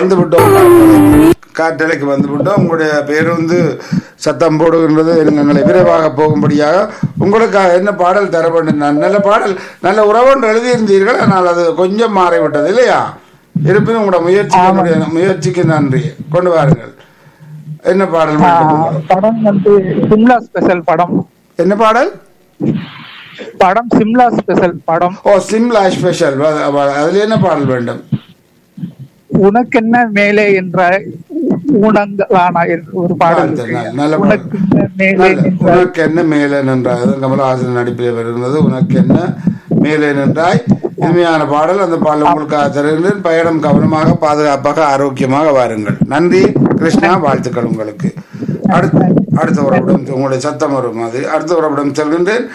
வந்து விட்டோம் காற்றலைக்கு வந்து விட்டோம் உங்களுடைய பேருந்து சத்தம் போடுகின்றது எங்களை விரைவாக போகும்படியாக உங்களுக்காக என்ன பாடல் தர வேண்டும் நான் நல்ல பாடல் நல்ல உறவொன்று எழுதியிருந்தீர்கள் ஆனால் அது கொஞ்சம் மாறிவிட்டது இல்லையா இருப்பினும் உங்களோட முயற்சிக்கு முயற்சிக்கு நன்றி கொண்டு வாருங்கள் என்ன பாடல் வேண்டும் உங்களுக்கு? படம் வந்து சிம்லா ஸ்பெஷல் படம் என்ன பாடல் படம் சிம்லா ஸ்பெஷல் படம் ஓ சிம்லா ஸ்பெஷல் அதுல என்ன பாடல் வேண்டும் உனக்கென்ன மேலே என்ற ஊனங்களான என்ற ஒரு பாடல் நல்ல- இருக்கு. நல்ல பாடல். உனக்கென்ன மேலே நல்ல. என்ற உனக்கு என்ன மேலே நின்றாய் அது கமலஹாசன் நடிப்பில் வருகிறது உனக்கு என்ன மேலே நின்றாய் இனிமையான பாடல் அந்த பாடல் உங்களுக்காக தருகின்றேன் பயணம் கவனமாக பாதுகாப்பாக ஆரோக்கியமாக வாருங்கள் நன்றி கிருஷ்ணா வாழ்த்துக்கள் உங்களுக்கு அடுத்த அடுத்த உறவிடம் உங்களுடைய சத்தம் வரும் அது அடுத்த உறவிடம் செல்கின்றேன்